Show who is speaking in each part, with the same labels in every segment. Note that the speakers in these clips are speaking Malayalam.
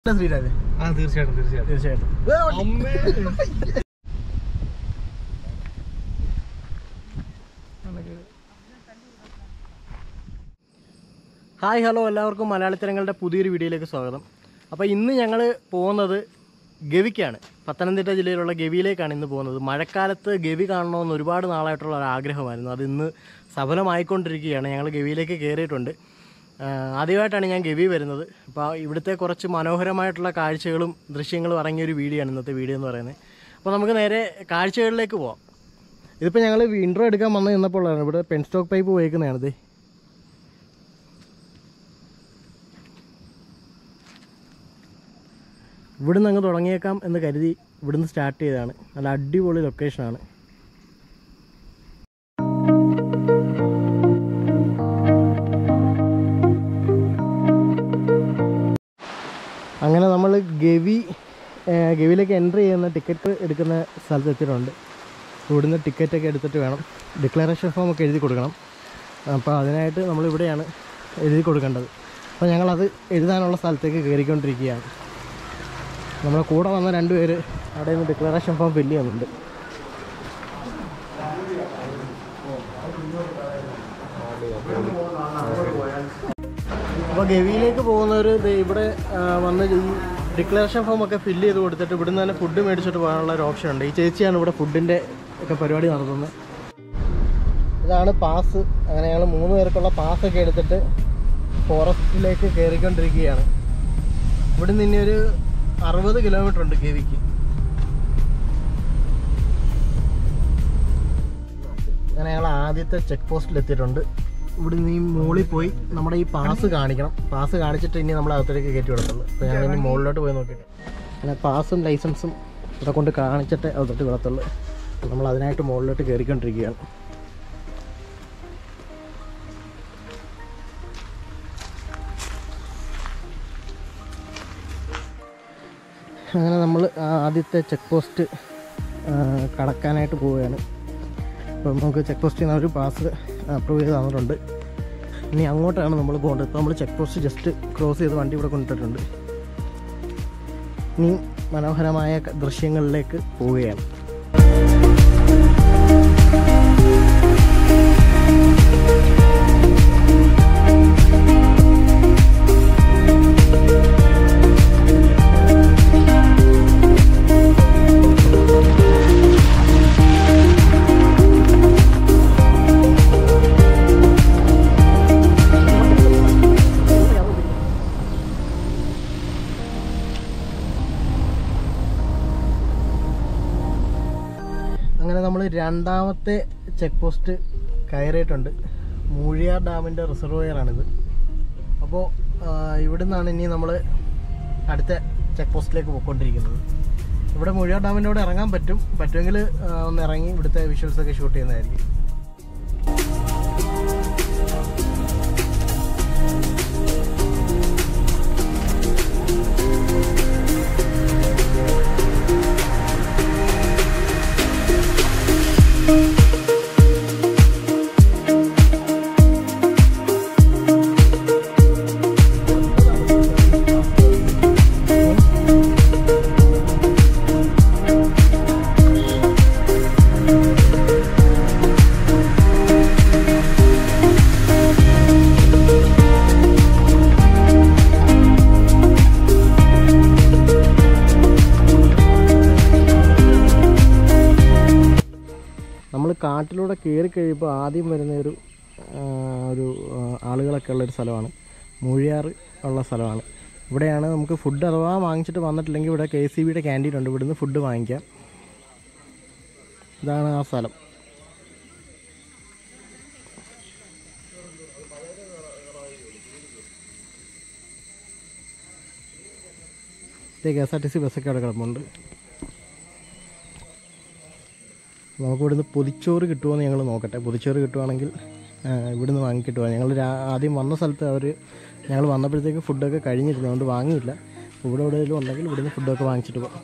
Speaker 1: ശ്രീരാജ്
Speaker 2: ആ തീർച്ചയായിട്ടും തീർച്ചയായിട്ടും
Speaker 1: തീർച്ചയായിട്ടും
Speaker 2: അമ്മേ
Speaker 1: ഹായ് ഹലോ എല്ലാവർക്കും മലയാളത്തിരങ്ങളുടെ പുതിയൊരു വീഡിയോയിലേക്ക് സ്വാഗതം അപ്പോൾ ഇന്ന് ഞങ്ങൾ പോകുന്നത് ഗവിക്കാണ് പത്തനംതിട്ട ജില്ലയിലുള്ള ഗവിയിലേക്കാണ് ഇന്ന് പോകുന്നത് മഴക്കാലത്ത് ഗവി കാണണമെന്ന് ഒരുപാട് നാളായിട്ടുള്ള ഒരു ആഗ്രഹമായിരുന്നു അത് ഇന്ന് സഫലമായിക്കൊണ്ടിരിക്കുകയാണ് ഞങ്ങൾ ഗവിയിലേക്ക് കയറിയിട്ടുണ്ട് ആ, ആദ്യമായിട്ടാണ് ഞാൻ ഗവി വരുന്നത് അപ്പോൾ ഇവിടുത്തെ കുറച്ച് മനോഹരമായിട്ടുള്ള കാഴ്ചകളും ദൃശ്യങ്ങളും അടങ്ങിയ ഒരു വീഡിയോ ആണ് ഇന്നത്തെ വീഡിയോ എന്ന് പറയുന്നത് അപ്പോൾ നമുക്ക് നേരെ കാഴ്ചകളിലേക്ക് പോവാം ഇതിപ്പോൾ ഞങ്ങൾ ഇൻട്രോ എടുക്കാൻ വന്ന് നിന്നപ്പോഴാണ് ഇവിടെ പെൻ സ്റ്റോക്ക് പൈപ്പ് ഉപയോഗിക്കുന്നതാണിത് ഇവിടുന്ന് അങ്ങ് തുടങ്ങിയേക്കാം എന്ന് കരുതി ഇവിടുന്ന് സ്റ്റാർട്ട് ചെയ്തതാണ് നല്ല അടിപൊളി ലൊക്കേഷനാണ് അങ്ങനെ നമ്മൾ ഗവി ഏ, ഗവിയിലേക്ക് എൻട്രി ചെയ്യുന്ന ടിക്കറ്റ് എടുക്കുന്ന സ്ഥലത്ത് എത്തിയിട്ടുണ്ട് ഇവിടുന്ന് ടിക്കറ്റൊക്കെ എടുത്തിട്ട് വേണം ഡിക്ലറേഷൻ ഫോം ഒക്കെ എഴുതി കൊടുക്കണം അപ്പോൾ അതിനായിട്ട് നമ്മളിവിടെയാണ് എഴുതി കൊടുക്കേണ്ടത് അപ്പോൾ ഞങ്ങളത് എഴുതാനുള്ള സ്ഥലത്തേക്ക് കയറിക്കൊണ്ടിരിക്കുകയാണ് നമ്മുടെ കൂടെ വന്ന രണ്ട് പേര് അവിടെ നിന്ന് ഡിക്ലറേഷൻ ഫോം ഫില്ല് ചെയ്യുന്നുണ്ട് അപ്പോൾ ഗവിയിലേക്ക് പോകുന്നവർ ഇവിടെ ആ, വന്ന് ഈ ഡിക്ലറേഷൻ ഫോം ഒക്കെ ഫില്ല് ചെയ്ത് കൊടുത്തിട്ട് ഇവിടുന്ന് തന്നെ ഫുഡ് മേടിച്ചിട്ട് പോകാനുള്ള ഒരു ഓപ്ഷൻ ഉണ്ട് ഈ ചേച്ചിയാണ് ഇവിടെ ഫുഡിൻ്റെ ഒക്കെ പരിപാടി നടത്തുന്നത് ഇതാണ് പാസ് അങ്ങനെ ഞങ്ങൾ മൂന്ന് പേർക്കുള്ള പാസ്സൊക്കെ എടുത്തിട്ട് ഫോറസ്റ്റിലേക്ക് കയറിക്കൊണ്ടിരിക്കുകയാണ് ഇവിടുന്ന് ഇനി ഒരു അറുപത് കിലോമീറ്റർ ഉണ്ട് ഗവിക്ക് അങ്ങനെ ഞങ്ങൾ ആദ്യത്തെ ചെക്ക് പോസ്റ്റിൽ എത്തിയിട്ടുണ്ട് ഇവിടെ നിന്ന് ഈ മുകളിൽ പോയി നമ്മുടെ ഈ പാസ് കാണിക്കണം പാസ് കാണിച്ചിട്ട് ഇനി നമ്മൾ അകത്തേക്ക് കയറ്റി വിടത്തുള്ളൂ അപ്പോൾ ഞങ്ങൾ ഇനി മുകളിലോട്ട് പോയി നോക്കിയിട്ട് അങ്ങനെ പാസും ലൈസൻസും ഇവിടെ കൊണ്ട് കാണിച്ചിട്ട് അകത്തോട്ട് വിടത്തുള്ളൂ നമ്മൾ അതിനായിട്ട് മുകളിലോട്ട് കയറിക്കൊണ്ടിരിക്കുകയാണ് അങ്ങനെ നമ്മൾ ആദ്യത്തെ ചെക്ക് പോസ്റ്റ് കടക്കാനായിട്ട് പോവുകയാണ് അപ്പോൾ നമുക്ക് ചെക്ക് പോസ്റ്റിൽ നിന്ന് ഒരു പാസ് അപ്രൂവ് ചെയ്ത് തന്നിട്ടുണ്ട് ഇനി അങ്ങോട്ടാണ് നമ്മൾ പോകേണ്ടത് ഇപ്പോൾ നമ്മൾ ചെക്ക് പോസ്റ്റ് ജസ്റ്റ് ക്രോസ് ചെയ്ത് വണ്ടി ഇവിടെ കൊണ്ടിട്ടുണ്ട് ഇനി മനോഹരമായ ക- ദൃശ്യങ്ങളിലേക്ക് പോവുകയാണ് അങ്ങനെ നമ്മൾ രണ്ടാമത്തെ ചെക്ക് പോസ്റ്റ് കയറിയിട്ടുണ്ട് മൂഴിയാർ ഡാമിൻ്റെ റിസർവോയറാണിത് അപ്പോൾ ഇവിടെ നിന്നാണ് ഇനി നമ്മൾ അടുത്ത ചെക്ക് പോസ്റ്റിലേക്ക് പോയിക്കൊണ്ടിരിക്കുന്നത് ഇവിടെ മൂഴിയാർ ഡാമിൻ്റെ അവിടെ ഇറങ്ങാൻ പറ്റും പറ്റുമെങ്കിൽ ആ, ഒന്ന് ഇറങ്ങി ഇവിടുത്തെ വിഷ്വൽസ് ഒക്കെ ഷൂട്ട് ചെയ്യുന്നതായിരിക്കും നമ്മൾ കാട്ടിലൂടെ കയറി കഴിയുമ്പോൾ ആദ്യം വരുന്ന ഒരു ആ, ഒരു ആ, ആളുകളൊക്കെ ഉള്ള ഒരു സ്ഥലമാണ് മൂഴിയാറ് ഉള്ള സ്ഥലമാണ് ഇവിടെയാണ് നമുക്ക് ഫുഡ് അഥവാ വാങ്ങിച്ചിട്ട് വന്നിട്ടില്ലെങ്കിൽ ഇവിടെ കെ സി ബിയുടെ ക്യാൻറ്റീൻ ഉണ്ട് ഇവിടുന്ന് ഫുഡ് വാങ്ങിക്കാം ഇതാണ് ആ സ്ഥലം K S R T C ബസ്സൊക്കെ അവിടെ കിടപ്പുണ്ട് നമുക്ക് ഇവിടുന്ന് പൊതിച്ചോറ് കിട്ടുമോയെന്ന് ഞങ്ങൾ നോക്കട്ടെ പൊതിച്ചോറ് കിട്ടുവാണെങ്കിൽ ആ, ഇവിടുന്ന് വാങ്ങിക്കിട്ടുക ഞങ്ങൾ രാ- ആദ്യം വന്ന സ്ഥലത്ത് അവർ ഞങ്ങൾ വന്നപ്പോഴത്തേക്ക് ഫുഡൊക്കെ കഴിഞ്ഞിരുന്നു അതുകൊണ്ട് വാങ്ങിയില്ല ഇവിടെ എവിടെയെങ്കിലും ഉണ്ടെങ്കിൽ ഇവിടുന്ന് ഫുഡൊക്കെ വാങ്ങിച്ചിട്ട് പോകാം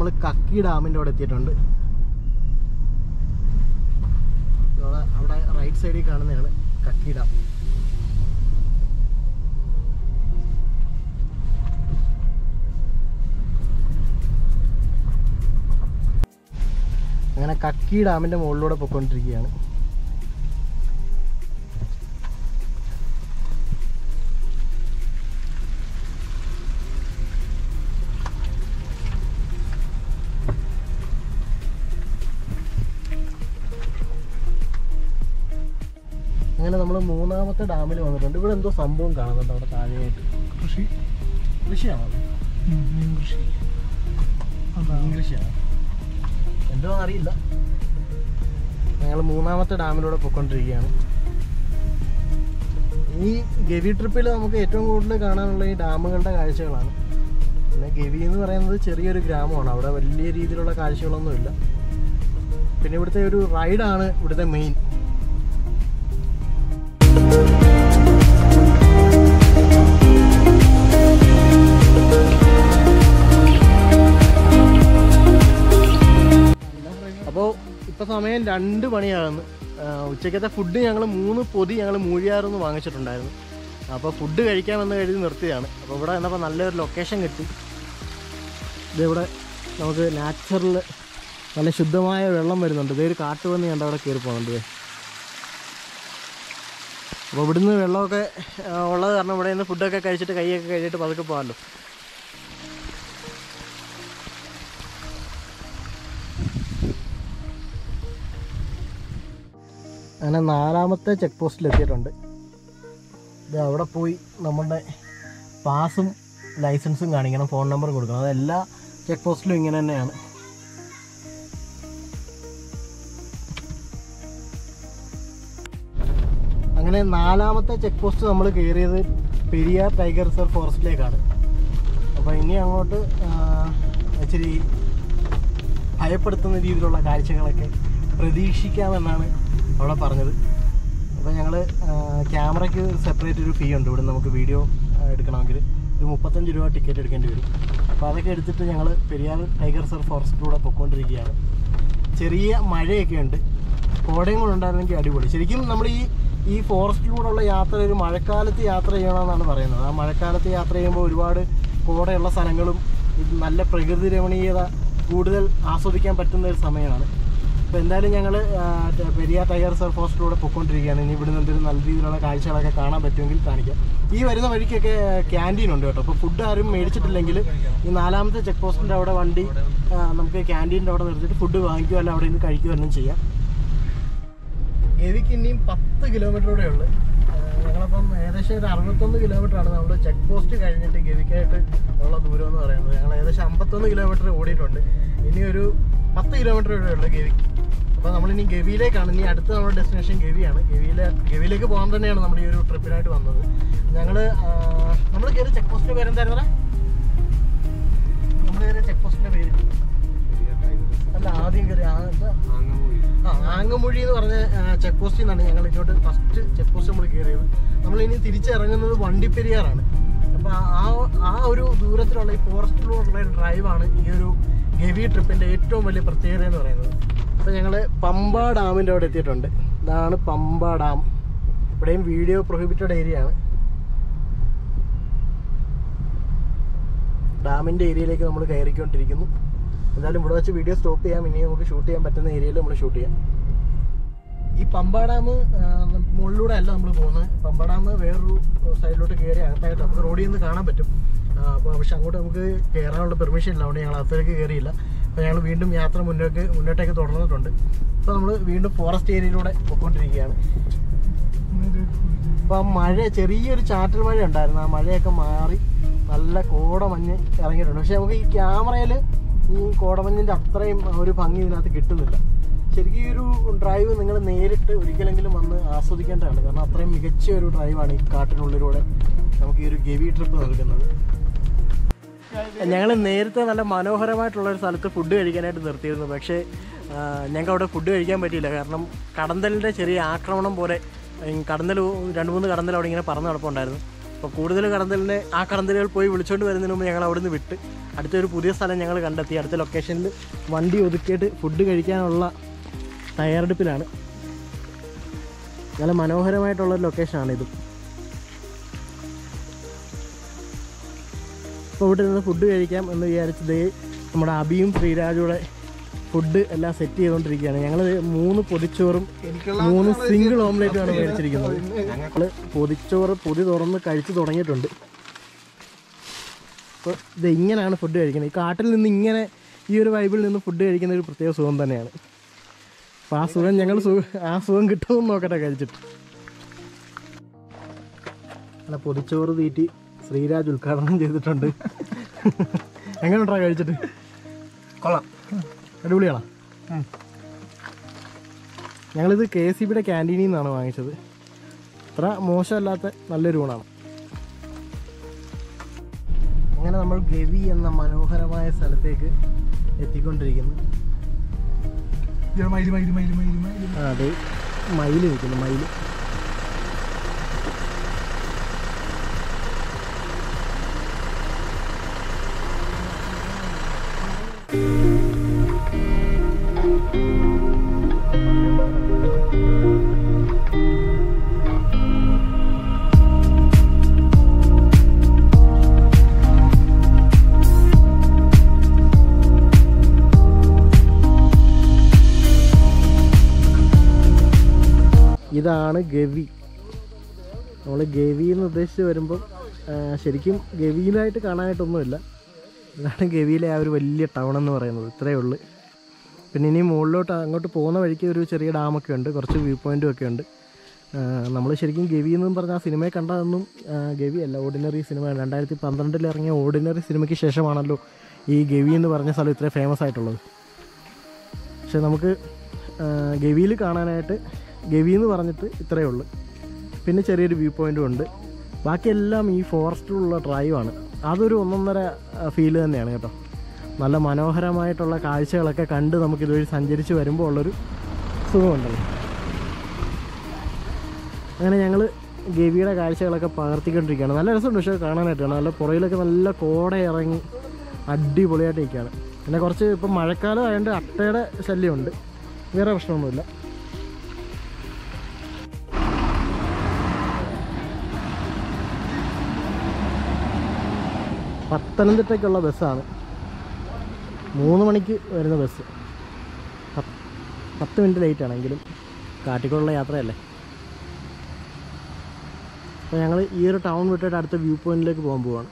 Speaker 1: നമ്മൾ കക്കി ഡാമിൻ്റെ അവിടെ എത്തിയിട്ടുണ്ട് അവിടെ അവിടെ റൈറ്റ് സൈഡിൽ കാണുന്നതാണ് കക്കി ഡാം അങ്ങനെ കക്കി ഡാമിൻ്റെ മുകളിലൂടെ പൊയ്ക്കൊണ്ടിരിക്കുകയാണ് അങ്ങനെ നമ്മൾ മൂന്നാമത്തെ ഡാമിൽ വന്നിട്ടുണ്ട് ഇവിടെ എന്തോ സംഭവം കാണുന്നുണ്ട് അവിടെ താഴെയായിട്ട്
Speaker 2: കൃഷി
Speaker 1: കൃഷിയാണോ അത്?
Speaker 2: ഉം, മീൻ കൃഷി
Speaker 1: മീൻ കൃഷിയാണ് എന്തോ അറിയില്ല ഞങ്ങൾ മൂന്നാമത്തെ ഡാമിലൂടെ പൊയ്ക്കൊണ്ടിരിക്കുകയാണ് ഈ ഗവി ട്രിപ്പിൽ നമുക്ക് ഏറ്റവും കൂടുതൽ കാണാനുള്ള ഈ ഡാമുകളുടെ കാഴ്ചകളാണ് പിന്നെ ഗവി എന്ന് പറയുന്നത് ചെറിയൊരു ഗ്രാമമാണ് അവിടെ വലിയ രീതിയിലുള്ള കാഴ്ചകളൊന്നുമില്ല പിന്നെ ഇവിടുത്തെ ഒരു റൈഡാണ് ഇവിടുത്തെ മെയിൻ അപ്പോൾ ഇപ്പോൾ സമയം രണ്ട് മണിയാകുന്നു ആ, ഉച്ചക്കത്തെ ഫുഡ് ഞങ്ങൾ മൂന്ന് പൊതി ഞങ്ങൾ മൂഴിയാറിന്ന് വാങ്ങിച്ചിട്ടുണ്ടായിരുന്നു അപ്പോൾ ഫുഡ് കഴിക്കാമെന്ന് കരുതി നിർത്തിയതാണ് അപ്പോൾ ഇവിടെ വന്നപ്പോൾ നല്ലൊരു ലൊക്കേഷൻ കിട്ടി ഇതിവിടെ നമുക്ക് നാച്ചുറൽ നല്ല ശുദ്ധമായ വെള്ളം വരുന്നുണ്ട് ഇതേ ഒരു കാട്ടുപന്നി കണ്ട് അവിടെ കയറി പോകുന്നുണ്ട് ദേ. അപ്പോൾ ഇവിടുന്ന് വെള്ളമൊക്കെ ആ, ഉള്ളത് കാരണം ഇവിടെ നിന്ന് ഫുഡൊക്കെ കഴിച്ചിട്ട് കൈയൊക്കെ കഴിച്ചിട്ട് പതുക്കെ പോകാമല്ലോ അങ്ങനെ നാലാമത്തെ ചെക്ക് പോസ്റ്റിൽ എത്തിയിട്ടുണ്ട് ഇത് അവിടെ പോയി നമ്മുടെ പാസും ലൈസൻസും കാണിക്കണം ഫോൺ നമ്പർ കൊടുക്കണം അത് എല്ലാ ചെക്ക് പോസ്റ്റിലും ഇങ്ങനെ തന്നെയാണ് അങ്ങനെ നാലാമത്തെ ചെക്ക് പോസ്റ്റ് നമ്മൾ കയറിയത് പെരിയാർ ടൈഗർ റിസർവ് ഫോറസ്റ്റിലേക്കാണ് അപ്പോൾ ഇനി അങ്ങോട്ട് ആ, ഇച്ചിരി ഭയപ്പെടുത്തുന്ന രീതിയിലുള്ള കാഴ്ചകളൊക്കെ പ്രതീക്ഷിക്കാമെന്നാണ് അവിടെ പറഞ്ഞത് അപ്പോൾ ഞങ്ങൾ ക്യാമറയ്ക്ക് സെപ്പറേറ്റ് ഒരു ഫീ ഉണ്ട് ഇവിടെ നമുക്ക് വീഡിയോ എടുക്കണമെങ്കിൽ ഒരു മുപ്പത്തഞ്ച് രൂപ ടിക്കറ്റ് എടുക്കേണ്ടി വരും അപ്പോൾ അതൊക്കെ എടുത്തിട്ട് ഞങ്ങൾ പെരിയാർ ടൈഗർ റിസർവ് ഫോറസ്റ്റിലൂടെ പൊയ്ക്കൊണ്ടിരിക്കുകയാണ് ചെറിയ മഴയൊക്കെ ഉണ്ട് കോടയും കൂടെ ഉണ്ടായിരുന്നെങ്കിൽ അടിപൊളി ശരിക്കും നമ്മൾ ഈ ഈ ഫോറസ്റ്റിലൂടെയുള്ള യാത്ര ഒരു മഴക്കാലത്ത് യാത്ര ചെയ്യണമെന്നാണ് പറയുന്നത് ആ മഴക്കാലത്ത് യാത്ര ചെയ്യുമ്പോൾ ഒരുപാട് കോടയുള്ള സ്ഥലങ്ങളും ഇത് നല്ല പ്രകൃതി രമണീയത കൂടുതൽ ആസ്വദിക്കാൻ പറ്റുന്ന ഒരു സമയമാണ് അപ്പോൾ എന്തായാലും ഞങ്ങൾ പെരിയാർ ടൈഗർ റിസർവ് ഫോറസ്റ്റിലൂടെ പൊയ്ക്കൊണ്ടിരിക്കുകയാണ് ഇനി ഇവിടുന്ന് എന്തെങ്കിലും നല്ല രീതിയിലുള്ള കാഴ്ചകളൊക്കെ കാണാൻ പറ്റുമെങ്കിൽ കാണിക്കാം ഈ വരുന്ന വഴിക്കൊക്കെ ക്യാൻറ്റീൻ ഉണ്ട് കേട്ടോ അപ്പോൾ ഫുഡ് ആരും മേടിച്ചിട്ടില്ലെങ്കിൽ ഈ നാലാമത്തെ ചെക്ക് പോസ്റ്റിൻ്റെ അവിടെ വണ്ടി ആ, നമുക്ക് ക്യാൻറ്റീൻ്റെ അവിടെ നിർത്തിയിട്ട് ഫുഡ് വാങ്ങിക്കുകയോ അല്ല അവിടെ നിന്ന് കഴിക്കുകയോ എല്ലാം ചെയ്യാം ഗവിക്ക് ഇനിയും പത്ത് കിലോമീറ്ററൂടെ ഉള്ളു ഞങ്ങളപ്പം ഏകദേശം ഒരു അറുപത്തൊന്ന് കിലോമീറ്റർ ആണ് നമ്മൾ ചെക്ക് പോസ്റ്റ് കഴിഞ്ഞിട്ട് ഗവിക്കായിട്ട് ഉള്ള ദൂരം എന്ന് പറയുന്നത് ഞങ്ങൾ ഏകദേശം അമ്പത്തൊന്ന് കിലോമീറ്റർ ഓടിയിട്ടുണ്ട് ഇനി ഒരു പത്ത് കിലോമീറ്റർ കൂടെ ഉള്ളു ഗവിക്ക് അപ്പോൾ നമ്മളിനി ഗവിയിലേക്കാണ് ഇനി അടുത്ത നമ്മുടെ ഡെസ്റ്റിനേഷൻ ഗവിയാണ് ഗവിയിലെ ഗവിയിലേക്ക് പോകാൻ തന്നെയാണ് നമ്മൾ ഈ ഒരു ട്രിപ്പിനായിട്ട് വന്നത് ഞങ്ങൾ നമ്മൾ കയറി ചെക്ക് പോസ്റ്റിൻ്റെ പേര് എന്തായിരുന്നു പറയാ നമ്മൾ കയറിയ ചെക്ക് പോസ്റ്റിൻ്റെ പേര് അല്ല ആദ്യം കയറി ആ എന്താ ആ ആങ്ങമൊഴി എന്ന് പറഞ്ഞ ചെക്ക് പോസ്റ്റിൽ നിന്നാണ് ഞങ്ങൾ ഇങ്ങോട്ട് ഫസ്റ്റ് ചെക്ക് പോസ്റ്റ് നമ്മൾ കയറിയത് നമ്മൾ ഇനി തിരിച്ചിറങ്ങുന്നത് വണ്ടിപ്പെരിയാറാണ് അപ്പോൾ ആ ആ ഒരു ദൂരത്തിലുള്ള ഈ ഫോറസ്റ്റിലൂടെയുള്ള ഒരു ഡ്രൈവാണ് ഈ ഒരു ഗവി ട്രിപ്പിൻ്റെ ഏറ്റവും വലിയ പ്രത്യേകത എന്ന് പറയുന്നത് അപ്പോൾ ഞങ്ങൾ പമ്പ ഡാമിൻ്റെ അവിടെ എത്തിയിട്ടുണ്ട് ഇതാണ് പമ്പ ഡാം ഇവിടെയും വീഡിയോ പ്രൊഹിബിറ്റഡ് ഏരിയ ആണ് ഡാമിൻ്റെ ഏരിയയിലേക്ക് നമ്മൾ കയറിക്കൊണ്ടിരിക്കുന്നു എന്തായാലും ഇവിടെ വെച്ച് വീഡിയോ സ്റ്റോപ്പ് ചെയ്യാം ഇനി നമുക്ക് ഷൂട്ട് ചെയ്യാൻ പറ്റുന്ന ഏരിയയിൽ നമ്മൾ ഷൂട്ട് ചെയ്യാം ഈ പമ്പ ഡാം മുകളിലൂടെ അല്ല നമ്മൾ പോകുന്നത് പമ്പ ഡാം വേറൊരു സൈഡിലോട്ട് കയറി അകത്തായിട്ട് നമുക്ക് റോഡിൽ നിന്ന് കാണാൻ പറ്റും അപ്പോൾ പക്ഷെ അങ്ങോട്ട് നമുക്ക് കയറാനുള്ള പെർമിഷൻ ഇല്ല അതുകൊണ്ട് ഞങ്ങൾ അകത്തേക്ക് കയറിയില്ല അപ്പോൾ ഞങ്ങൾ വീണ്ടും യാത്ര മുന്നോട്ട് മുന്നോട്ടേക്ക് തുടർന്നിട്ടുണ്ട് ഇപ്പോൾ നമ്മൾ വീണ്ടും ഫോറസ്റ്റ് ഏരിയയിലൂടെ പോയിക്കൊണ്ടിരിക്കുകയാണ് അപ്പോൾ മഴ ചെറിയൊരു ചാറ്റൽ മഴ ഉണ്ടായിരുന്നു ആ മഴയൊക്കെ മാറി നല്ല കോടമഞ്ഞ് ഇറങ്ങിയിട്ടുണ്ട് പക്ഷെ നമുക്ക് ഈ ക്യാമറയിൽ ഈ കോടമഞ്ഞിൻ്റെ അത്രയും ഒരു ഭംഗി ഇതിനകത്ത് കിട്ടുന്നില്ല ശരിക്കും ഈ ഒരു ഡ്രൈവ് നിങ്ങൾ നേരിട്ട് ഒരിക്കലെങ്കിലും വന്ന് ആസ്വദിക്കേണ്ടതാണ് കാരണം അത്രയും മികച്ച ഒരു ഡ്രൈവാണ് ഈ കാട്ടിനുള്ളിലൂടെ നമുക്ക് ഈ ഒരു ഗവി ട്രിപ്പ് നൽകുന്നത് ഞങ്ങൾ നേരത്തെ നല്ല മനോഹരമായിട്ടുള്ള ഒരു സ്ഥലത്ത് ഫുഡ് കഴിക്കാനായിട്ട് നിർത്തിയിരുന്നു പക്ഷേ ആ, ഞങ്ങൾക്ക് അവിടെ ഫുഡ് കഴിക്കാൻ പറ്റിയില്ല കാരണം കടന്തലിൻ്റെ ചെറിയ ആക്രമണം പോലെ ഈ കടന്തൽ രണ്ട് മൂന്ന് കടന്തൽ അവിടെ ഇങ്ങനെ പറന്ന് കിടപ്പുണ്ടായിരുന്നു അപ്പോൾ കൂടുതൽ കടന്തലിനെ ആ കടന്തലുകൾ പോയി വിളിച്ചുകൊണ്ട് വരുന്നതിന് മുമ്പ് ഞങ്ങൾ അവിടുന്ന് വിട്ട് അടുത്തൊരു പുതിയ സ്ഥലം ഞങ്ങൾ കണ്ടെത്തി അടുത്ത ലൊക്കേഷനിൽ വണ്ടി ഒതുക്കിയിട്ട് ഫുഡ് കഴിക്കാനുള്ള തയ്യാറെടുപ്പിലാണ് നല്ല മനോഹരമായിട്ടുള്ളൊരു ലൊക്കേഷനാണ് ഇത് അപ്പോൾ ഇവിടെ നിന്ന് ഫുഡ് കഴിക്കാം എന്ന് വിചാരിച്ച് ദേ നമ്മുടെ അബിയും ശ്രീരാജൂടെ ഫുഡ് എല്ലാം സെറ്റ് ചെയ്തുകൊണ്ടിരിക്കുകയാണ് ഞങ്ങൾ മൂന്ന് പൊതിച്ചോറും മൂന്ന് സിംഗിൾ ഓംലേറ്റുമാണ് മേടിച്ചിരിക്കുന്നത് ഞങ്ങൾ പൊതിച്ചോറ് പൊതി തുറന്ന് കഴിച്ച് തുടങ്ങിയിട്ടുണ്ട് അപ്പോൾ ഇത് ഇങ്ങനെയാണ് ഫുഡ് കഴിക്കുന്നത് ഈ കാട്ടിൽ നിന്ന് ഇങ്ങനെ ഈ ഒരു വൈബിൽ നിന്ന് ഫുഡ് കഴിക്കുന്ന ഒരു പ്രത്യേക സുഖം തന്നെയാണ് അപ്പോൾ ആ സുഖം ഞങ്ങൾ സുഖം ആ സുഖം കിട്ടുമെന്ന് നോക്കട്ടെ കഴിച്ചിട്ട് അല്ല പൊതിച്ചോറ് തീറ്റി ശ്രീരാജ് ഉദ്ഘാടനം ചെയ്തിട്ടുണ്ട് എങ്ങനെയുണ്ടാ കഴിച്ചിട്ട്
Speaker 2: കൊള്ളാം
Speaker 1: അടിപൊളിയാണോ ഞങ്ങളിത് കെ എസ് സി ബിയുടെ ക്യാൻറ്റീനിൽ നിന്നാണ് വാങ്ങിച്ചത് അത്ര മോശമല്ലാത്ത നല്ലൊരു ഊണാണ് അങ്ങനെ നമ്മൾ ഗവി എന്ന മനോഹരമായ സ്ഥലത്തേക്ക് എത്തിക്കൊണ്ടിരിക്കുന്നു
Speaker 2: മയില് മയില് മയില് മയില് മയില്
Speaker 1: ആ, അതെ മയിൽ നിൽക്കുന്നു മയിൽ ഇതാണ് ഗവി നമ്മൾ ഗവി എന്ന് ഉദ്ദേശിച്ച് വരുമ്പം ആ, ശരിക്കും ഗവിയിലായിട്ട് കാണാനായിട്ടൊന്നുമില്ല ഇതാണ് ഗവിയിലെ ആ ഒരു വലിയ ടൗൺ എന്ന് പറയുന്നത് ഇത്രയേ ഉള്ളൂ പിന്നെ ഇനി മുകളിലോട്ട് അങ്ങോട്ട് പോകുന്ന വഴിക്ക് ഒരു ചെറിയ ഡാമൊക്കെ ഉണ്ട് കുറച്ച് വ്യൂ പോയിൻറ്റും ഒക്കെ ഉണ്ട് നമ്മൾ ശരിക്കും ഗവി എന്നും പറഞ്ഞ ആ സിനിമയെ കണ്ടതൊന്നും ആ, ഗവി അല്ല ഓർഡിനറി സിനിമ രണ്ടായിരത്തി പന്ത്രണ്ടിൽ ഇറങ്ങിയ ഓർഡിനറി സിനിമയ്ക്ക് ശേഷമാണല്ലോ ഈ ഗവി എന്ന് പറഞ്ഞ സ്ഥലം ഇത്രയും ഫേമസ് ആയിട്ടുള്ളത് പക്ഷെ നമുക്ക് ഗവിയിൽ കാണാനായിട്ട് ഗവി എന്ന് പറഞ്ഞിട്ട് ഇത്രയേ ഉള്ളൂ പിന്നെ ചെറിയൊരു വ്യൂ പോയിൻറ്റും ഉണ്ട് ബാക്കിയെല്ലാം ഈ ഫോറസ്റ്റിലുള്ള ഡ്രൈവാണ് അതൊരു ഒന്നൊന്നര ഫീല് തന്നെയാണ് കേട്ടോ നല്ല മനോഹരമായിട്ടുള്ള കാഴ്ചകളൊക്കെ കണ്ട് നമുക്ക് ഇതുവഴി സഞ്ചരിച്ച് വരുമ്പോൾ ഉള്ളൊരു സുഖമുണ്ടല്ലോ അങ്ങനെ ഞങ്ങൾ ഗവിയുടെ കാഴ്ചകളൊക്കെ പകർത്തിക്കൊണ്ടിരിക്കുകയാണ് നല്ല രസമുണ്ട് പക്ഷേ കാണാനായിട്ടാണ് നല്ല പുറയിലൊക്കെ നല്ല കോട ഇറങ്ങി അടിപൊളിയായിട്ട് നിൽക്കുകയാണ് പിന്നെ കുറച്ച് ഇപ്പം മഴക്കാലം ആയതുകൊണ്ട് അട്ടയുടെ ശല്യമുണ്ട് വേറെ പ്രശ്നമൊന്നുമില്ല പത്തനംതിട്ടയ്ക്കുള്ള ബസ്സാണ് മൂന്ന് മണിക്ക് വരുന്ന ബസ് പത്ത് പത്ത് മിനിറ്റ് ലേറ്റ് ആണെങ്കിലും കാട്ടിക്കുള്ള യാത്രയല്ലേ അപ്പോൾ ഞങ്ങൾ ഈ ഒരു ടൗൺ വിട്ടിട്ട് അടുത്ത വ്യൂ പോയിന്റിലേക്ക് പോകാൻ പോവാണ്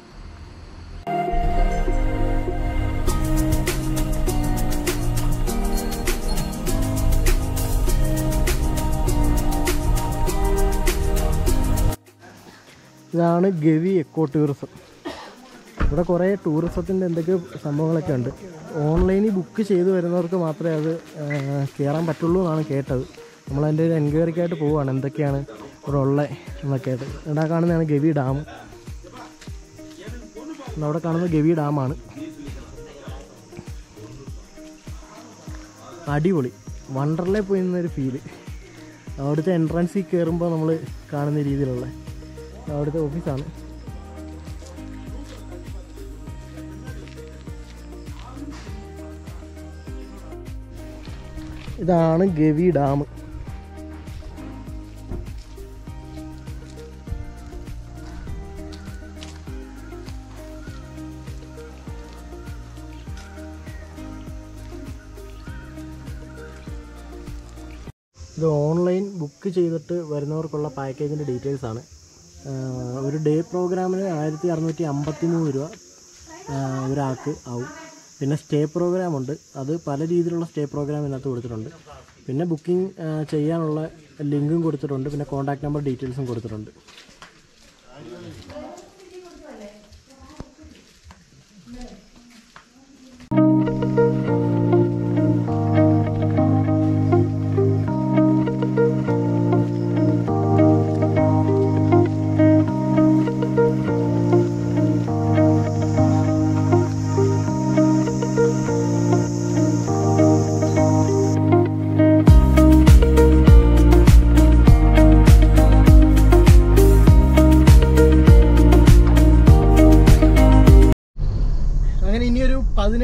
Speaker 1: ഇതാണ് ഗവി എക്കോ ടൂറിസം ഇവിടെ കുറേ ടൂറിസത്തിൻ്റെ എന്തൊക്കെയോ സംഭവങ്ങളൊക്കെ ഉണ്ട് ഓൺലൈനിൽ ബുക്ക് ചെയ്ത് വരുന്നവർക്ക് മാത്രമേ അത് ആ, കയറാൻ പറ്റുള്ളൂ എന്നാണ് കേട്ടത് നമ്മളതിൻ്റെ ഒരു എൻക്വയറിക്കായിട്ട് പോവുകയാണ് എന്തൊക്കെയാണ് ഇവിടെ ഉള്ളത് എന്നൊക്കെ ആയിട്ട് ഇവിടെ കാണുന്നതാണ് ഗവി ഡാം അവിടെ കാണുന്നത് ഗവി ഡാമാണ് അടിപൊളി വണ്ടർലേ പോയി നിന്നൊരു ഫീല് അവിടുത്തെ എൻട്രൻസിൽ കയറുമ്പോൾ നമ്മൾ കാണുന്ന രീതിയിലുള്ള അവിടുത്തെ ഓഫീസാണ് ഇതാണ് ഗവി ഡാം ഇത് ഓൺലൈൻ ബുക്ക് ചെയ്തിട്ട് വരുന്നവർക്കുള്ള പാക്കേജിൻ്റെ ഡീറ്റെയിൽസ് ആണ് ആഹ് ഒരു ഡേ പ്രോഗ്രാമിന് ആയിരത്തി അറുന്നൂറ്റി അമ്പത്തി മൂന്ന് രൂപ ആഹ് ഒരാൾക്ക് ആവും പിന്നെ സ്റ്റേ പ്രോഗ്രാം ഉണ്ട് അത് പല രീതിയിലുള്ള സ്റ്റേ പ്രോഗ്രാം ഇതിനകത്ത് കൊടുത്തിട്ടുണ്ട് പിന്നെ ബുക്കിംഗ് ചെയ്യാനുള്ള ലിങ്കും കൊടുത്തിട്ടുണ്ട് പിന്നെ കോൺടാക്ട് നമ്പർ ഡീറ്റെയിൽസും കൊടുത്തിട്ടുണ്ട്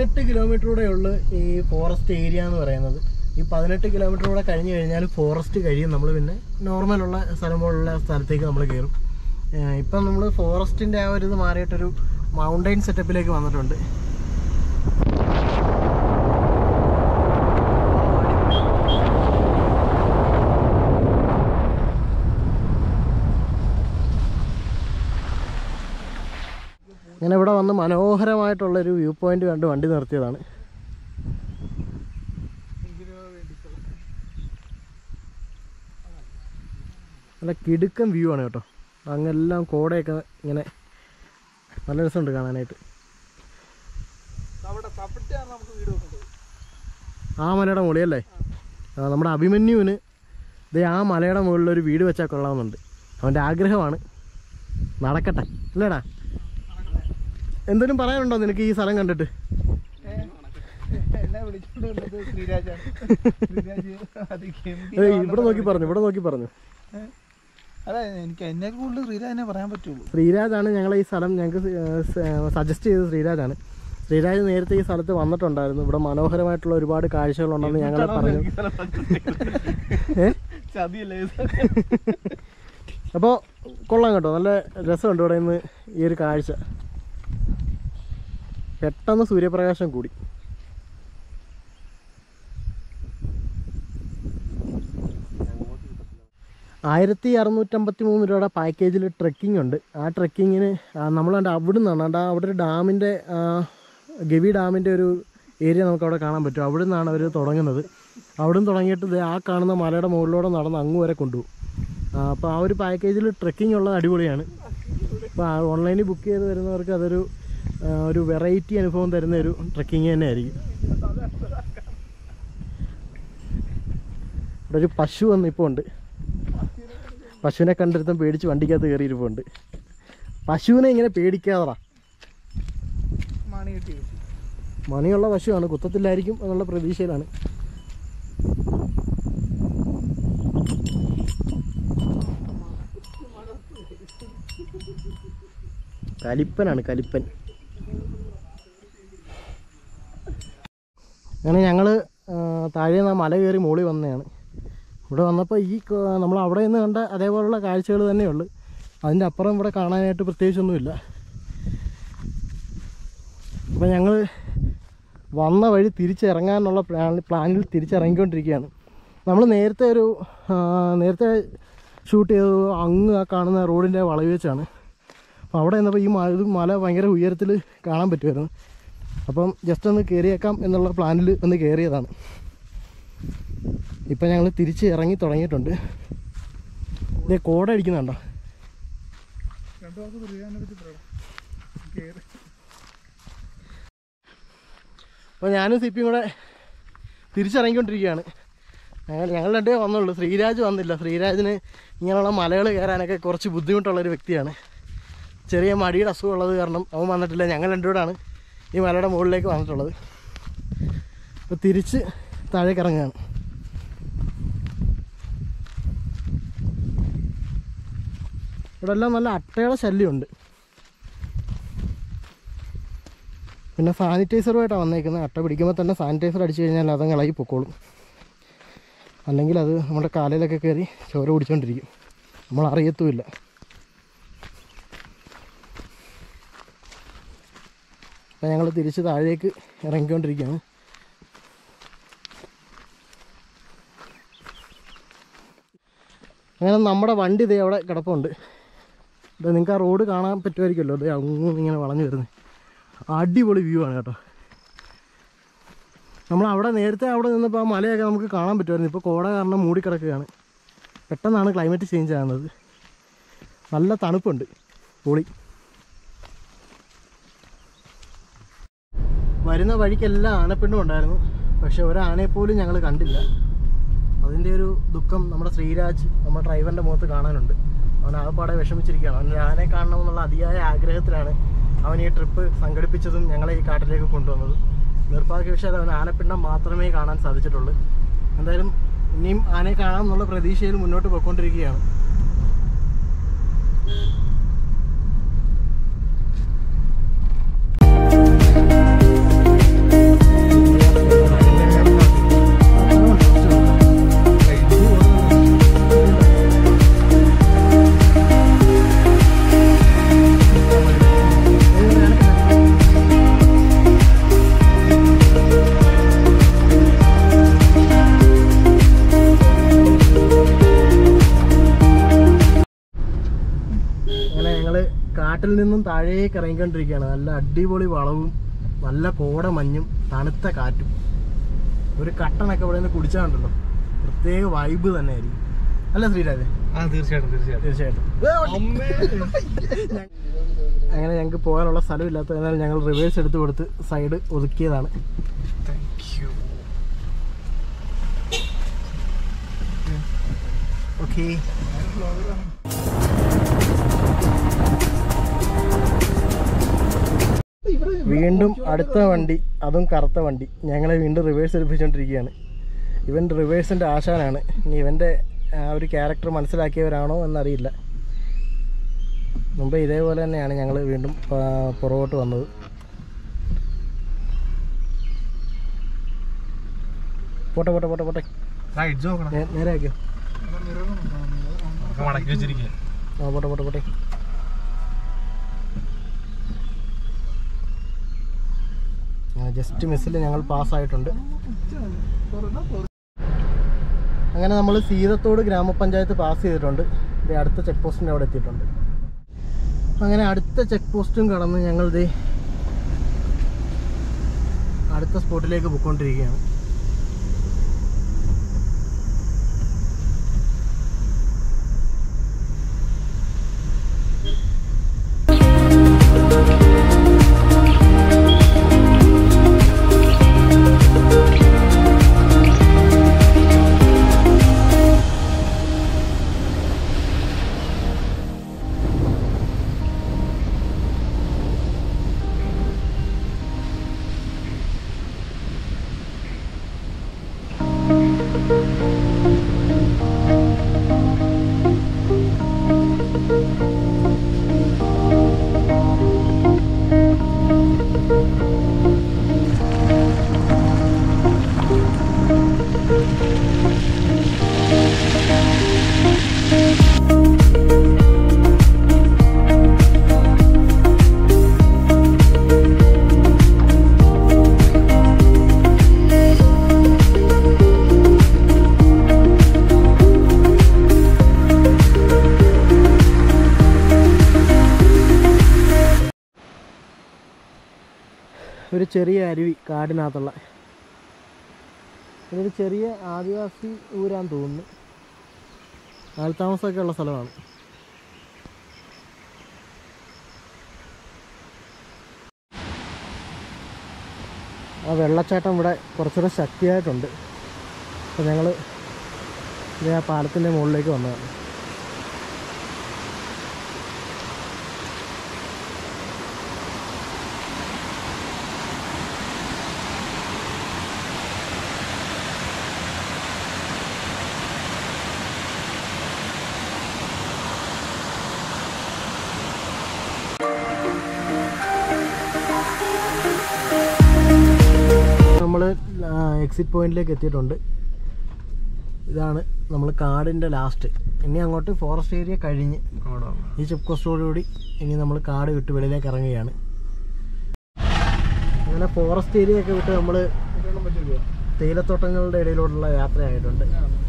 Speaker 1: പതിനെട്ട് കിലോമീറ്ററൂടെ ഉള്ളു ഈ ഫോറസ്റ്റ് ഏരിയ എന്ന് പറയുന്നത് ഈ പതിനെട്ട് കിലോമീറ്റർ കൂടെ കഴിഞ്ഞ് കഴിഞ്ഞാൽ ഫോറസ്റ്റ് കഴിയും നമ്മൾ പിന്നെ നോർമലുള്ള സ്ഥലം പോലുള്ള സ്ഥലത്തേക്ക് നമ്മൾ കയറും ഏഹ് ഇപ്പം നമ്മൾ ഫോറസ്റ്റിൻ്റെ ആ ഒരു ഇത് മാറിയിട്ടൊരു മൗണ്ടൈൻ സെറ്റപ്പിലേക്ക് വന്നിട്ടുണ്ട് ഞാൻ ഇവിടെ വന്ന് മനോഹരമായിട്ടുള്ളൊരു വ്യൂ പോയിന്റ് കണ്ട് വണ്ടി നിർത്തിയതാണ് നല്ല കിടുക്കൻ വ്യൂ ആണ് കേട്ടോ അങ്ങെല്ലാം കോടയൊക്കെ ഇങ്ങനെ നല്ല രസമുണ്ട് കാണാനായിട്ട്
Speaker 2: അവിടെ തപ്പിട്ടാണ് നമുക്ക് വീട് വെക്കേണ്ടത്
Speaker 1: ആ മലയുടെ മുകളിലല്ലേ ആ, നമ്മുടെ അഭിമന്യുവിന് ദേ ആ മലയുടെ മുകളിൽ ഒരു വീട് വെച്ചാൽ കൊള്ളാമെന്നുണ്ട് അവൻ്റെ ആഗ്രഹമാണ് നടക്കട്ടെ അല്ലേടാ എന്തെങ്കിലും പറയാനുണ്ടോ നിനക്ക് ഈ സ്ഥലം കണ്ടിട്ട്
Speaker 2: എന്നെ വിളിച്ചോണ്ട് വന്നത് ശ്രീരാജാണ് ശ്രീരാജ് അത്
Speaker 1: ഏയ് ഇവിടെ നോക്കി പറഞ്ഞു ഇവിടെ നോക്കി പറഞ്ഞു
Speaker 2: അല്ല എനിക്ക് എന്നെ കൂടുതൽ ശ്രീരാജിനെ പറയാൻ പറ്റുള്ളൂ
Speaker 1: ശ്രീരാജാണ് ഞങ്ങളെ ഈ സ്ഥലം ഞങ്ങൾക്ക് സജസ്റ്റ് ചെയ്തത് ശ്രീരാജാണ് ശ്രീരാജ് നേരത്തെ ഈ സ്ഥലത്ത് വന്നിട്ടുണ്ടായിരുന്നു ഇവിടെ മനോഹരമായിട്ടുള്ള ഒരുപാട് കാഴ്ചകളുണ്ടെന്ന് ഞങ്ങളെ പറഞ്ഞു ഏ
Speaker 2: ചതിയല്ലേ
Speaker 1: അപ്പോൾ കൊള്ളാം കേട്ടോ നല്ല രസമുണ്ട് ഇവിടെ നിന്ന് ഈ ഒരു കാഴ്ച പെട്ടെന്ന് സൂര്യപ്രകാശം കൂടി ആയിരത്തി അറുന്നൂറ്റമ്പത്തി മൂന്ന് രൂപയുടെ പാക്കേജിൽ ട്രെക്കിംഗ് ഉണ്ട് ആ ട്രെക്കിങ്ങിന് നമ്മൾ കണ്ട അവിടെ നിന്നാണ് കണ്ട അവിടെ ഒരു ഡാമിൻ്റെ ഗവി ഡാമിൻ്റെ ഒരു ഏരിയ നമുക്ക് അവിടെ കാണാൻ പറ്റും അവിടെ നിന്നാണ് അവർ തുടങ്ങുന്നത് അവിടെ നിന്ന് തുടങ്ങിയിട്ട് ദേ ആ കാണുന്ന മലയുടെ മുകളിലൂടെ നടന്ന് അങ്ങ് വരെ കൊണ്ടുപോകും അപ്പോൾ ആ ഒരു പാക്കേജിൽ ട്രെക്കിംഗ് ഉള്ളത് അടിപൊളിയാണ് അപ്പോൾ ഓൺലൈനിൽ ബുക്ക് ചെയ്ത് വരുന്നവർക്ക് അതൊരു ആ, ഒരു വെറൈറ്റി അനുഭവം തരുന്ന ഒരു ട്രെക്കിങ് തന്നെ ആയിരിക്കും ഇവിടെ ഒരു പശു വന്ന് ഇപ്പോൾ ഉണ്ട് പശുവിനെ കണ്ടിരുത്തും പേടിച്ച് വണ്ടിക്കകത്ത് കയറിയിരിപ്പുണ്ട് പശുവിനെ ഇങ്ങനെ പേടിക്കാതറ
Speaker 2: മണി കിട്ടി
Speaker 1: മണിയുള്ള പശുവാണ് കുത്തത്തില്ലായിരിക്കും എന്നുള്ള പ്രതീക്ഷയിലാണ് കലിപ്പനാണ് കലിപ്പൻ അങ്ങനെ ഞങ്ങൾ താഴെ നിന്ന് ആ മല കയറി മുകളിൽ വന്നതാണ് ഇവിടെ വന്നപ്പോൾ ഈ ക- നമ്മൾ അവിടെ നിന്ന് കണ്ട അതേപോലുള്ള കാഴ്ചകൾ തന്നെയുള്ളു അതിൻ്റെ അപ്പുറം ഇവിടെ കാണാനായിട്ട് പ്രത്യേകിച്ചൊന്നുമില്ല അപ്പോൾ ഞങ്ങൾ വന്ന വഴി തിരിച്ചിറങ്ങാനുള്ള പ്ലാൻ പ്ലാനിൽ തിരിച്ചിറങ്ങിക്കൊണ്ടിരിക്കുകയാണ് നമ്മൾ നേരത്തെ ഒരു ആ, നേരത്തെ ഷൂട്ട് ചെയ്തത് അങ്ങ് ആ കാണുന്ന റോഡിൻ്റെ വളവ് വെച്ചാണ് അപ്പോൾ അവിടെ നിന്നപ്പോൾ ഈ മല ഇത് മല ഭയങ്കര ഉയരത്തിൽ കാണാൻ പറ്റുമായിരുന്നു അപ്പം ജസ്റ്റ് ഒന്ന് കയറിയേക്കാം എന്നുള്ള പ്ലാനിൽ ഒന്ന് കയറിയതാണ് ഇപ്പം ഞങ്ങൾ തിരിച്ച് ഇറങ്ങി തുടങ്ങിയിട്ടുണ്ട് ഇതേ കോട അടിക്കുന്നുണ്ടോ
Speaker 2: രണ്ടു പേർക്ക് ശ്രീരാജിനെ പറ്റി പറയണം കേറി
Speaker 1: അപ്പോൾ ഞാനും സിപ്പിയും കൂടെ തിരിച്ചിറങ്ങിക്കൊണ്ടിരിക്കുകയാണ് ഞങ്ങൾ ഞങ്ങൾ രണ്ടേ വന്നുള്ളൂ ശ്രീരാജ് വന്നില്ല ശ്രീരാജിന് ഇങ്ങനെയുള്ള മലകൾ കയറാനൊക്കെ കുറച്ച് ബുദ്ധിമുട്ടുള്ളൊരു വ്യക്തിയാണ് ചെറിയ മടിയുടെ അസുഖമുള്ളത് കാരണം അവൻ വന്നിട്ടില്ല ഞങ്ങൾ രണ്ടുകൂടാണ് ഈ മലയുടെ മുകളിലേക്ക് വന്നിട്ടുള്ളത് അപ്പോൾ തിരിച്ച് താഴേക്ക് ഇറങ്ങുകയാണ് ഇവിടെ എല്ലാം നല്ല അട്ടയുടെ ശല്യമുണ്ട് പിന്നെ സാനിറ്റൈസറുമായിട്ടാണ് വന്നേക്കുന്നത് അട്ട പിടിക്കുമ്പോൾ തന്നെ സാനിറ്റൈസർ അടിച്ചു കഴിഞ്ഞാൽ അതങ്ങ് ഇളകി പൊക്കോളും അല്ലെങ്കിൽ അത് നമ്മുടെ കാലിലൊക്കെ കയറി ചോര കുടിച്ചോണ്ടിരിക്കും നമ്മൾ അറിയത്തുമില്ല അപ്പം ഞങ്ങൾ തിരിച്ച് താഴേക്ക് ഇറങ്ങിക്കൊണ്ടിരിക്കുകയാണ് അങ്ങനെ നമ്മുടെ വണ്ടി ഇതേ അവിടെ കിടപ്പുണ്ട് ഇത് നിങ്ങൾക്ക് ആ റോഡ് കാണാൻ പറ്റുമായിരിക്കുമല്ലോ അത് അങ്ങ് ഇങ്ങനെ വളഞ്ഞു വരുന്നത് അടിപൊളി വ്യൂ ആണ് കേട്ടോ നമ്മൾ അവിടെ നേരത്തെ അവിടെ നിന്നപ്പോൾ ആ മലയൊക്കെ നമുക്ക് കാണാൻ പറ്റുമായിരുന്നു ഇപ്പോൾ കോട കാരണം മൂടിക്കിടക്കുകയാണ് പെട്ടെന്നാണ് ക്ലൈമറ്റ് ചേഞ്ച് ആകുന്നത് നല്ല തണുപ്പുണ്ട് പൊളി വരുന്ന വഴിക്കെല്ലാം ആനപ്പിണ്ടും ഉണ്ടായിരുന്നു പക്ഷെ ഒരാനയെ പോലും ഞങ്ങൾ കണ്ടില്ല അതിൻ്റെ ഒരു ദുഃഖം നമ്മുടെ ശ്രീരാജ് നമ്മുടെ ഡ്രൈവറിൻ്റെ മുഖത്ത് കാണാനുണ്ട് അവൻ ആകപ്പാടെ വിഷമിച്ചിരിക്കുകയാണ് അവൻ ഒരു ആനയെ കാണണമെന്നുള്ള അതിയായ ആഗ്രഹത്തിലാണ് അവൻ ഈ ട്രിപ്പ് സംഘടിപ്പിച്ചതും ഞങ്ങളെ ഈ കാട്ടിലേക്ക് കൊണ്ടുവന്നത് നിർഭാഗ്യവശാൽ അവൻ ആനപ്പിണ്ടം മാത്രമേ കാണാൻ സാധിച്ചിട്ടുള്ളൂ എന്തായാലും ഇനിയും ആനയെ കാണാമെന്നുള്ള പ്രതീക്ഷയിൽ മുന്നോട്ട് പോയിക്കൊണ്ടിരിക്കുകയാണ് കാട്ടിൽ നിന്നും താഴേക്ക് ഇറങ്ങിക്കൊണ്ടിരിക്കുകയാണ് നല്ല അടിപൊളി വളവും നല്ല കോട മഞ്ഞും തണുത്ത കാറ്റും ഒരു കട്ടനൊക്കെ ഇവിടെ നിന്ന് കുടിച്ചാണ്ടല്ലോ പ്രത്യേക വൈബ് തന്നെ ആയിരിക്കും അല്ല ശ്രീരാജ്
Speaker 2: ആ തീർച്ചയായിട്ടും തീർച്ചയായിട്ടും
Speaker 1: തീർച്ചയായിട്ടും അങ്ങനെ ഞങ്ങൾക്ക് പോകാനുള്ള സ്ഥലമില്ലാത്തതിനാൽ ഞങ്ങൾ റിവേഴ്സ് എടുത്ത് കൊടുത്ത് സൈഡ് ഒതുക്കിയതാണ്
Speaker 2: താങ്ക് യു
Speaker 1: ഓക്കെ വീണ്ടും അടുത്ത വണ്ടി അതും കറുത്ത വണ്ടി ഞങ്ങളെ വീണ്ടും റിവേഴ്സ് എടുപ്പിച്ചുകൊണ്ടിരിക്കുകയാണ് ഇവൻ റിവേഴ്സിൻ്റെ ആശാനാണ് ഇനി ഇവൻ്റെ ആ ഒരു ക്യാരക്ടർ മനസ്സിലാക്കിയവരാണോ എന്നറിയില്ല മുമ്പ് ഇതേപോലെ തന്നെയാണ് ഞങ്ങൾ വീണ്ടും ആ, പുറകോട്ട് വന്നത് പോട്ടെ പോട്ടെ പോട്ടെ പോട്ടെ
Speaker 2: റൈറ്റ് നോക്കണം
Speaker 1: നേ- നേരെ ആക്കിയോ
Speaker 2: മടക്കി വെച്ചിരിക്കുക
Speaker 1: ആ പോട്ടെ പോട്ടെ പോട്ടെ ജസ്റ്റ് മിസ്സിൽ ഞങ്ങൾ പാസ്സായിട്ടുണ്ട് അങ്ങനെ നമ്മൾ സീതത്തോട് ഗ്രാമപഞ്ചായത്ത് പാസ് ചെയ്തിട്ടുണ്ട് ദേ അടുത്ത ചെക്ക് പോസ്റ്റിൻ്റെ അവിടെ എത്തിയിട്ടുണ്ട് അങ്ങനെ അടുത്ത ചെക്ക് പോസ്റ്റും കടന്ന് ഞങ്ങൾ ദേ അടുത്ത സ്പോട്ടിലേക്ക് പോയിക്കൊണ്ടിരിക്കുകയാണ് ഒരു ചെറിയ അരുവി കാടിനകത്തുള്ള ഇതൊരു ചെറിയ ആദിവാസി ഊരാന്ന് തോന്നുന്നു ആൾത്താമസമൊക്കെ ഉള്ള സ്ഥലമാണ് ആ വെള്ളച്ചാട്ടം ഇവിടെ കുറച്ചുകൂടെ ശക്തിയായിട്ടുണ്ട് അപ്പോൾ ഞങ്ങൾ ഇത് ആ പാലത്തിൻ്റെ മുകളിലേക്ക് വന്നതാണ് നമ്മൾ എക്സിറ്റ് പോയിന്റിലേക്ക് എത്തിയിട്ടുണ്ട് ഇതാണ് നമ്മൾ കാടിൻ്റെ ലാസ്റ്റ് ഇനി അങ്ങോട്ട് ഫോറസ്റ്റ് ഏരിയ കഴിഞ്ഞ് ഈ ചെക്ക് പോസ്റ്റോടുകൂടി ഇനി നമ്മൾ കാട് വിട്ട് വെളിയിലേക്ക് ഇറങ്ങുകയാണ് അങ്ങനെ ഫോറസ്റ്റ് ഏരിയ ഒക്കെ വിട്ട് നമ്മൾ തേയിലത്തോട്ടങ്ങളുടെ ഇടയിലൂടെയുള്ള യാത്രയായിട്ടുണ്ട്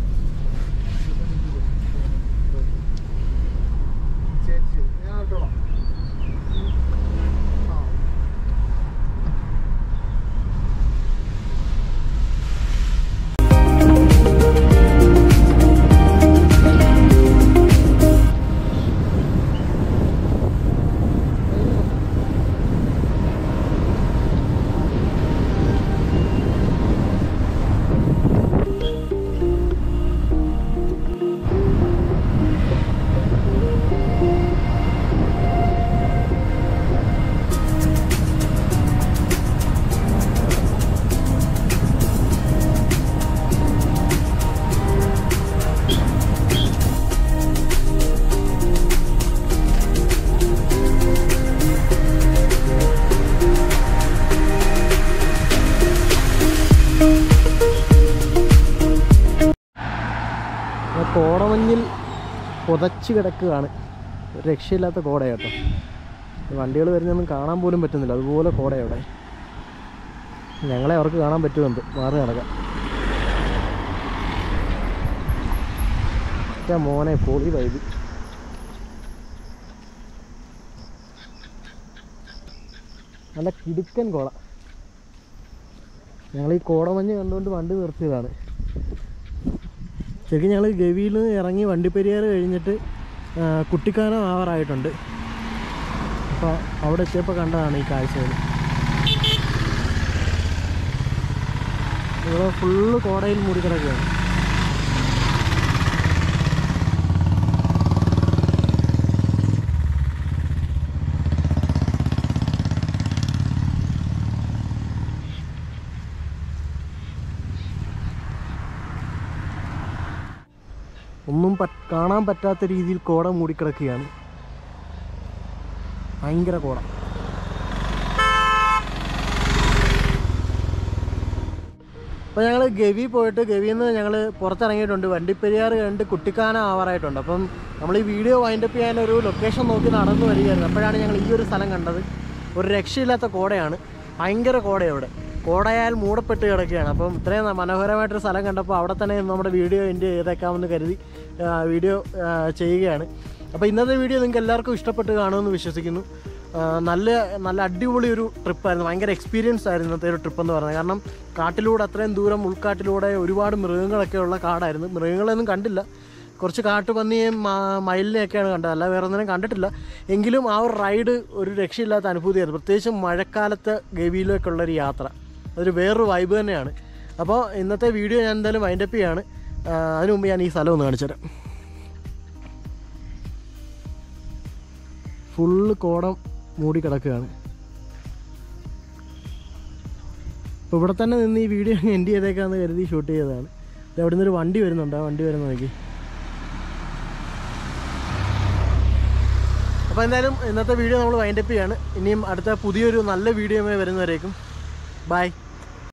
Speaker 1: ആ കോടമഞ്ഞിൽ പുതച്ച് കിടക്കുകയാണ് ഒരു രക്ഷയില്ലാത്ത കോടയാട്ടോ വണ്ടികൾ വരുന്നൊന്നും കാണാൻ പോലും പറ്റുന്നില്ല അതുപോലെ കോടയവിടെ ഞങ്ങളെ അവർക്ക് കാണാൻ പറ്റുമെന്ത് മാറി നടക്കാം ഒറ്റ മോനെ പൊളി വൈബി നല്ല കിടുക്കൻ കോട ഞങ്ങൾ ഈ കോടമഞ്ഞ് കണ്ടുകൊണ്ട് വണ്ടി നിർത്തിയതാണ് ശരിക്കും ഞങ്ങൾ ഗവിയിൽ നിന്ന് ഇറങ്ങി വണ്ടിപ്പെരിയാർ കഴിഞ്ഞിട്ട് ആ, കുട്ടിക്കാനം ആവാറായിട്ടുണ്ട് അപ്പോൾ അവിടെ എത്തിയപ്പോൾ കണ്ടതാണ് ഈ കാഴ്ചകൾ ഇവിടെ ഫുള്ള് കോടയിൽ മൂടിക്കിടക്കുകയാണ് ഒന്നും പറ്റ് കാണാൻ പറ്റാത്ത രീതിയിൽ കോട മൂടിക്കിടക്കുകയാണ് ഭയങ്കര കോട അപ്പോൾ ഞങ്ങൾ ഗവി പോയിട്ട് ഗവിയിൽ നിന്ന് ഞങ്ങൾ പുറത്തിറങ്ങിയിട്ടുണ്ട് വണ്ടിപ്പെരിയാർ കണ്ട് കുട്ടിക്കാനം ആവാറായിട്ടുണ്ട് അപ്പം നമ്മൾ ഈ വീഡിയോ വൈൻഡപ്പ് ചെയ്യാൻ ഒരു ലൊക്കേഷൻ നോക്കി നടന്നു വരികയായിരുന്നു അപ്പോഴാണ് ഞങ്ങൾ ഈ ഒരു സ്ഥലം കണ്ടത് ഒരു രക്ഷയില്ലാത്ത കോടയാണ് ഭയങ്കര കോടയാണ് ഇവിടെ കോടയാൽ മൂടപ്പെട്ട് കിടക്കുകയാണ് അപ്പം ഇത്രയും മനോഹരമായിട്ടൊരു സ്ഥലം കണ്ടപ്പോൾ അവിടെ തന്നെ നമ്മുടെ വീഡിയോ എൻ്റെ ചെയ്തേക്കാമെന്ന് കരുതി ആ, വീഡിയോ ആ, ചെയ്യുകയാണ് അപ്പോൾ ഇന്നത്തെ വീഡിയോ നിങ്ങൾക്ക് എല്ലാവർക്കും ഇഷ്ടപ്പെട്ട് കാണുമെന്ന് വിശ്വസിക്കുന്നു ആ, നല്ല നല്ല അടിപൊളി ഒരു ട്രിപ്പായിരുന്നു ഭയങ്കര എക്സ്പീരിയൻസ് ആയിരുന്നു ഇന്നത്തെ ഒരു ട്രിപ്പ് എന്ന് പറയുന്നത് കാരണം കാട്ടിലൂടെ അത്രയും ദൂരം ഉൾക്കാട്ടിലൂടെ ഒരുപാട് മൃഗങ്ങളൊക്കെ ഉള്ള കാടായിരുന്നു മൃഗങ്ങളൊന്നും കണ്ടില്ല കുറച്ച് കാട്ടുപന്നിയെയും മ- മയിലിനെയൊക്കെയാണ് കണ്ടത് അല്ല വേറെ ഒന്നിനും കണ്ടിട്ടില്ല എങ്കിലും ആ ഒരു റൈഡ് ഒരു രക്ഷയില്ലാത്ത അനുഭൂതിയായിരുന്നു പ്രത്യേകിച്ചും മഴക്കാലത്ത് ഗവിയിലേക്കുള്ള ഒരു യാത്ര അതൊരു വേറൊരു വൈബ് തന്നെയാണ് അപ്പോൾ ഇന്നത്തെ വീഡിയോ ഞാൻ എന്തായാലും വൈൻഡപ്പ് ചെയ്യാണ് ആ, അതിനു മുമ്പ് ഞാൻ ഈ സ്ഥലം ഒന്ന് കാണിച്ചു തരാം ഫുള്ള് കോടം മൂടി കിടക്കുകയാണ് അപ്പോൾ ഇവിടെ തന്നെ നിന്ന് ഈ വീഡിയോ എൻഡ് ചെയ്തേക്കാന്ന് കരുതി ഷൂട്ട് ചെയ്തതാണ് ഇത് അവിടെ നിന്നൊരു വണ്ടി വരുന്നുണ്ട് ആ വണ്ടി വരുന്ന നോക്കി അപ്പോൾ എന്തായാലും ഇന്നത്തെ വീഡിയോ നമ്മൾ വൈൻഡപ്പ് ചെയ്യാണ് ഇനിയും അടുത്ത പുതിയൊരു നല്ല വീഡിയോയുമായി വരുന്നവരേക്കും ബൈ